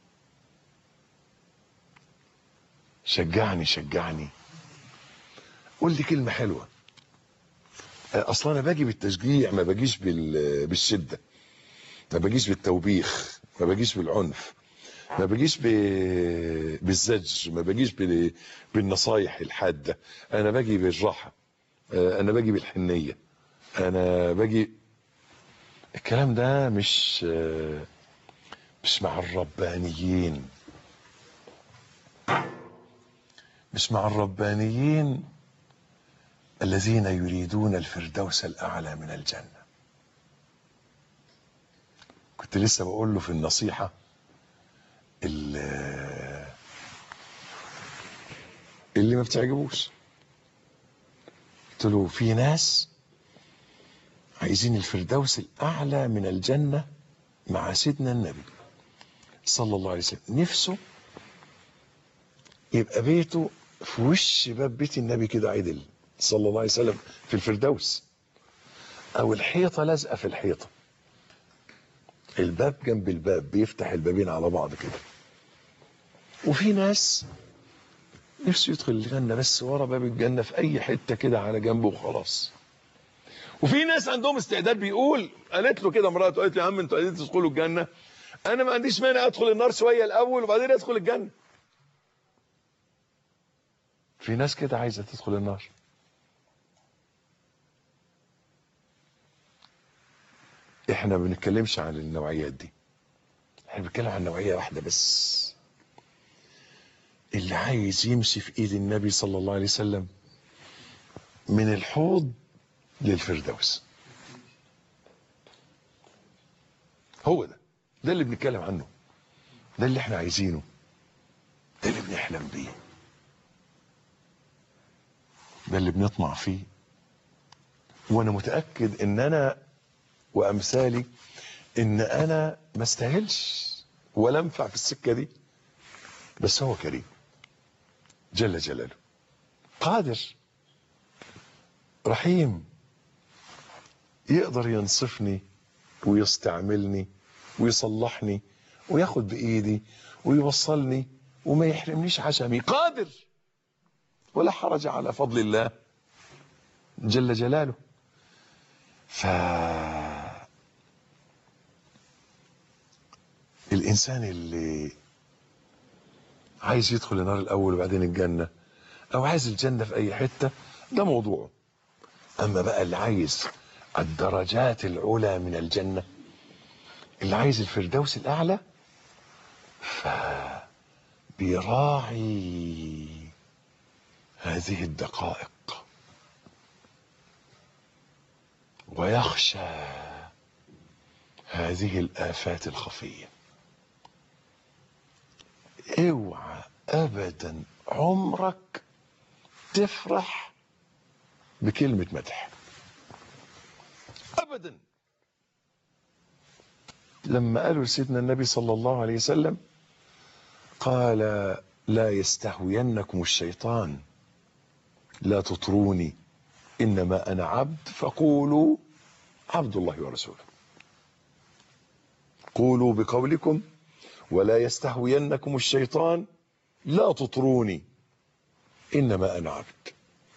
شجعني شجعني قول لي كلمة حلوة أصلا أنا باجي بالتشجيع ما باجيش بال- بالشدة ما باجيش بالتوبيخ ما باجيش بالعنف ما باجيش ب... بالزج ما باجيش بال... بالنصايح الحاده انا باجي بالراحه آه، انا باجي بالحنيه انا باجي الكلام ده مش آه، مش مع الربانيين مش مع الربانيين الذين يريدون الفردوس الاعلى من الجنه كنت لسه بقول له في النصيحه اللي, اللي ما بتعجبوش قلت له في ناس عايزين الفردوس الاعلى من الجنه مع سيدنا النبي صلى الله عليه وسلم نفسه يبقى بيته في وش باب بيت النبي كده عدل صلى الله عليه وسلم في الفردوس او الحيطه لازقه في الحيطه الباب جنب الباب بيفتح البابين على بعض كده وفي ناس نفسه يدخل الجنه بس ورا باب الجنه في اي حته كده على جنبه وخلاص وفي ناس عندهم استعداد بيقول قالت له كده مراته قالت له يا عم انتوا عايزين تدخلوا الجنه انا ما عنديش مانع ادخل النار شويه الاول وبعدين ادخل الجنه في ناس كده عايزه تدخل النار احنا ما بنتكلمش عن النوعيات دي احنا بنتكلم عن نوعيه واحده بس اللي عايز يمشي في ايد النبي صلى الله عليه وسلم من الحوض للفردوس هو ده ده اللي بنتكلم عنه ده اللي احنا عايزينه ده اللي بنحلم بيه ده اللي بنطمع فيه وانا متاكد ان انا وامثالي ان انا ما استاهلش ولا انفع في السكه دي بس هو كريم جل جلاله قادر رحيم يقدر ينصفني ويستعملني ويصلحني وياخد بايدي ويوصلني وما يحرمنيش عشمي قادر ولا حرج على فضل الله جل جلاله ف الانسان اللي عايز يدخل النار الاول وبعدين الجنه او عايز الجنه في اي حته ده موضوعه اما بقى اللي عايز الدرجات العلى من الجنه اللي عايز الفردوس الاعلى فبيراعي هذه الدقائق ويخشى هذه الآفات الخفية اوعى ابدا عمرك تفرح بكلمة مدح ابدا لما قالوا لسيدنا النبي صلى الله عليه وسلم قال لا يستهوينكم الشيطان لا تطروني انما انا عبد فقولوا عبد الله ورسوله قولوا بقولكم ولا يستهوينكم الشيطان لا تطروني انما انا عبد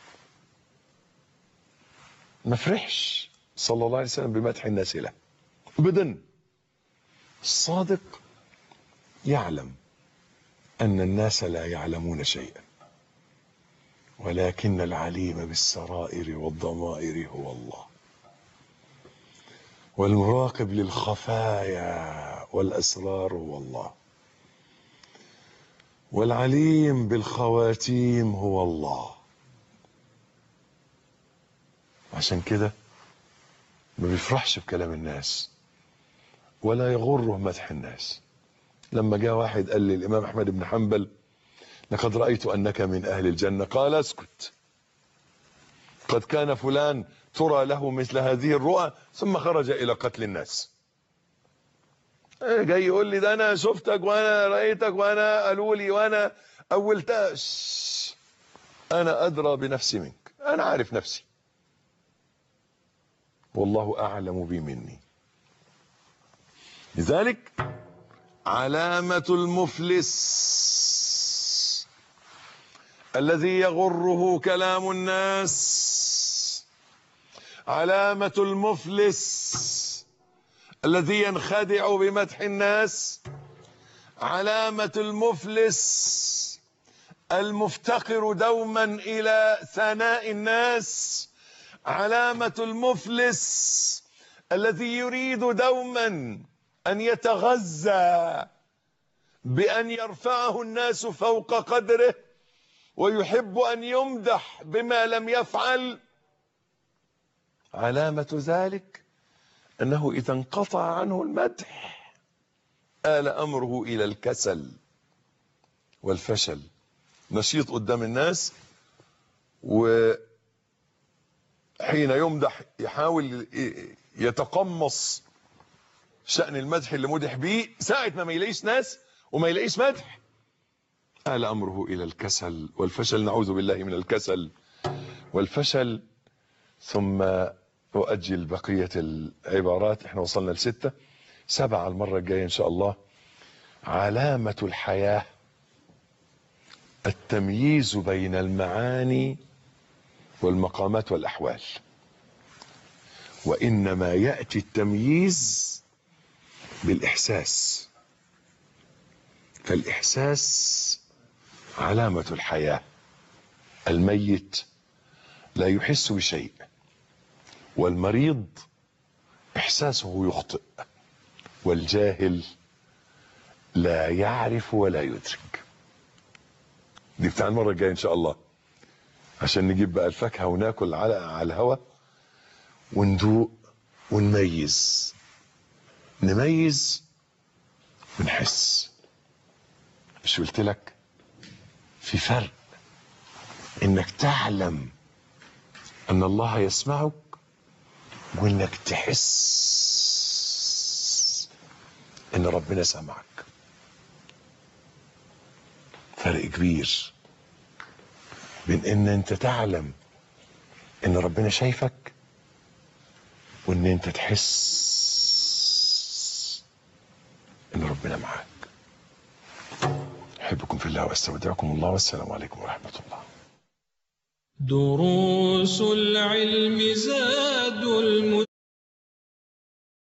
ما فرحش صلى الله عليه وسلم بمدح الناس له ابدا الصادق يعلم ان الناس لا يعلمون شيئا ولكن العليم بالسرائر والضمائر هو الله والمراقب للخفايا والاسرار هو الله والعليم بالخواتيم هو الله عشان كده ما بيفرحش بكلام الناس ولا يغره مدح الناس لما جاء واحد قال للامام احمد بن حنبل لقد رايت انك من اهل الجنه قال اسكت قد كان فلان ترى له مثل هذه الرؤى ثم خرج الى قتل الناس جاي يقول لي ده انا شفتك وانا رايتك وانا قالوا لي وانا اولتها شش. انا ادرى بنفسي منك انا عارف نفسي والله اعلم بي مني لذلك علامه المفلس الذي يغره كلام الناس علامه المفلس الذي ينخدع بمدح الناس علامة المفلس المفتقر دوما إلى ثناء الناس علامة المفلس الذي يريد دوما أن يتغذى بأن يرفعه الناس فوق قدره ويحب أن يمدح بما لم يفعل علامة ذلك أنه إذا انقطع عنه المدح آل أمره إلى الكسل والفشل نشيط قدام الناس وحين يمدح يحاول يتقمص شأن المدح اللي مدح بيه ساعة ما ما يلاقيش ناس وما يلاقيش مدح آل أمره إلى الكسل والفشل نعوذ بالله من الكسل والفشل ثم أؤجل بقية العبارات احنا وصلنا لستة سبعة المرة الجاية إن شاء الله علامة الحياة التمييز بين المعاني والمقامات والأحوال وإنما يأتي التمييز بالإحساس فالإحساس علامة الحياة الميت لا يحس بشيء والمريض إحساسه يخطئ والجاهل لا يعرف ولا يدرك دي بتاع المرة الجاية إن شاء الله عشان نجيب بقى الفاكهة وناكل على على الهوا وندوق ونميز نميز ونحس مش قلت لك في فرق انك تعلم ان الله يسمعك وانك تحس ان ربنا سمعك فرق كبير بين ان انت تعلم ان ربنا شايفك وان انت تحس ان ربنا معاك احبكم في الله واستودعكم الله والسلام عليكم ورحمه الله دروس العلم زاد الم